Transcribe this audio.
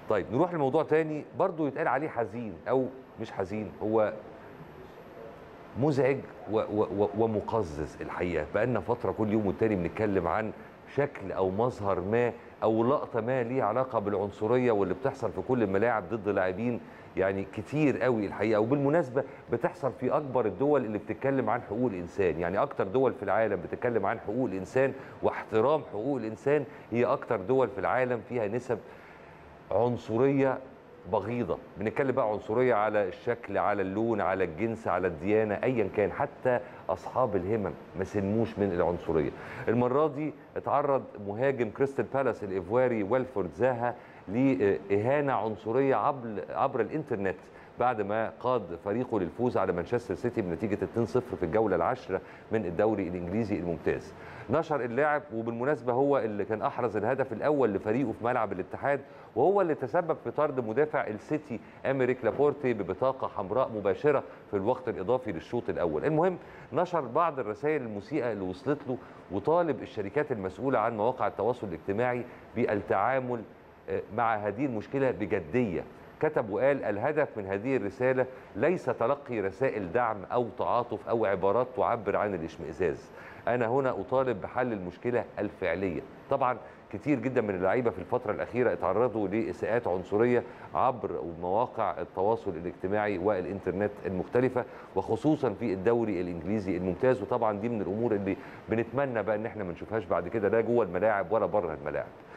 طيب نروح لموضوع تاني برضو يتقال عليه حزين او مش حزين هو مزعج و و و ومقزز الحقيقه بقالنا فتره كل يوم والتاني بنتكلم عن شكل او مظهر ما او لقطه ما ليها علاقه بالعنصريه واللي بتحصل في كل الملاعب ضد لاعبين يعني كتير قوي الحقيقه وبالمناسبه بتحصل في اكبر الدول اللي بتتكلم عن حقوق الانسان يعني اكتر دول في العالم بتتكلم عن حقوق الانسان واحترام حقوق الانسان هي اكتر دول في العالم فيها نسب عنصريه بغيضه بنتكلم بقى عنصريه على الشكل على اللون على الجنس على الديانه ايا كان حتى اصحاب الهمم ما سلموش من العنصريه المره دي اتعرض مهاجم كريستال بالاس الايفواري ويلفورد زاها لاهانه عنصريه عبر عبر الانترنت بعد ما قاد فريقه للفوز على مانشستر سيتي بنتيجه 2-0 في الجوله العاشره من الدوري الانجليزي الممتاز. نشر اللاعب وبالمناسبه هو اللي كان احرز الهدف الاول لفريقه في ملعب الاتحاد وهو اللي تسبب في طرد مدافع السيتي امريك لابورتي ببطاقه حمراء مباشره في الوقت الاضافي للشوط الاول. المهم نشر بعض الرسائل المسيئه اللي وصلت له وطالب الشركات المسؤوله عن مواقع التواصل الاجتماعي بالتعامل مع هذه المشكله بجديه كتب وقال الهدف من هذه الرسالة ليس تلقي رسائل دعم أو تعاطف أو عبارات تعبر عن الاشمئزاز أنا هنا أطالب بحل المشكلة الفعلية طبعا كتير جدا من اللعيبه في الفتره الاخيره اتعرضوا لاساءات عنصريه عبر مواقع التواصل الاجتماعي والانترنت المختلفه وخصوصا في الدوري الانجليزي الممتاز وطبعا دي من الامور اللي بنتمنى بقى ان احنا ما نشوفهاش بعد كده لا جوه الملاعب ولا بره الملاعب